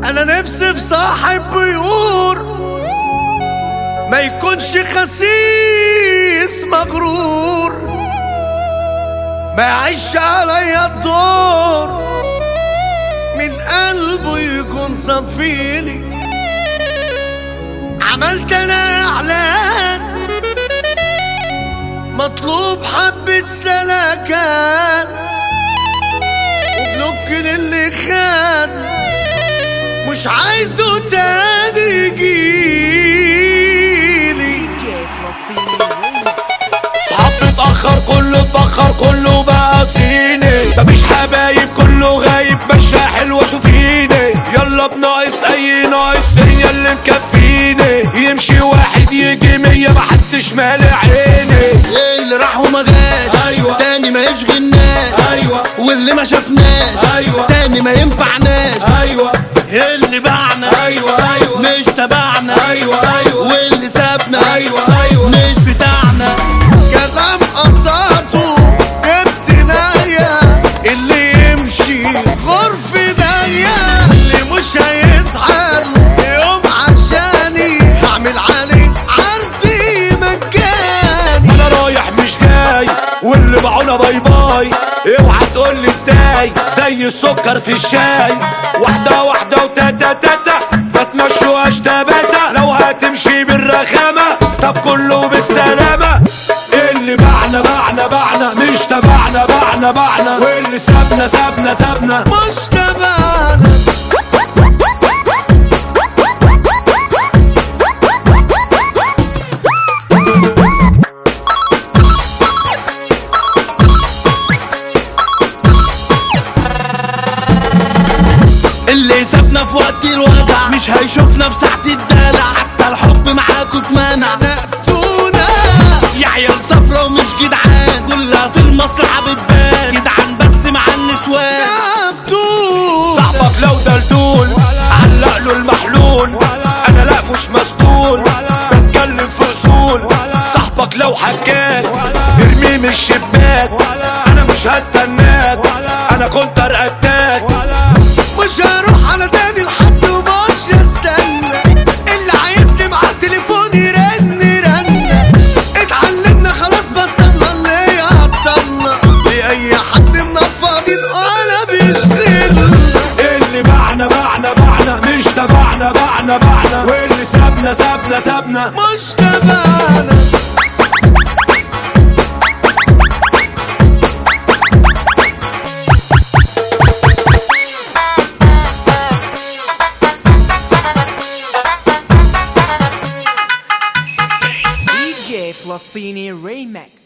انا نفسي في صاحب بيور ما يكونش خسيس مغرور ما يعيش عليا الدور من قلبه يكون صفيلي عملت انا اعلان مطلوب حبة سلكان وبلوك للي خان مش عايزه تاني يجيلي صحاب متأخر كله اتبخر كله بقى صيني مفيش حبايب كله غايب مشى حلوة شوفيني يلا بناقص اي ناقص فيا اللي مكفيني يمشي واحد يجي مية محدش مالي عيني اللي راح وما جاش أيوة. تاني ما يشغلناش ايوه واللي ما شفناش أيوة. تاني ما ينفعناش ايوه اللي باعنا أيوة، أيوة. مش تبعنا أيوة، أيوة. واللي سابنا أيوة، أيوة. مش بتاعنا كلام قطعته جبت نايا اللي يمشي غرف ضيق اللي مش هيسعد يوم عشاني هعمل عليه عرضي مجاني انا رايح مش جاي واللي باعونا باي باي اوعى تقول لي ازاي زي السكر في الشاي واحده واحده وتاتا تاتا ما تمشوهاش تباتا لو هتمشي بالرخامه طب كله بالسلامه اللي باعنا باعنا باعنا مش تبعنا باعنا باعنا واللي سابنا سابنا سابنا مش تبعنا اللي سابنا في وقت الوجع مش هيشوفنا في ساعة الدلع حتى الحب معاكوا اتمنع نقتونا يا عيال صفرا ومش جدعان كلها في المصلحة بتبان جدعان بس مع النسوان نقتونا صاحبك لو دلدول علق له المحلول انا لا مش مسطول بتكلم في اصول صاحبك لو حكاك ارميه من الشباك انا مش هستناك انا كنت ارقدتك مش هروح على تاني لحد ومش هستنى اللي عايزني مع التليفون يرن رن اتعلمنا خلاص بطلنا اللي عطلنا لأي حد منفضين ولا بيشغل اللي باعنا باعنا باعنا مش تبعنا باعنا باعنا واللي سابنا سابنا سابنا مش تبعنا DJ Flostini Remix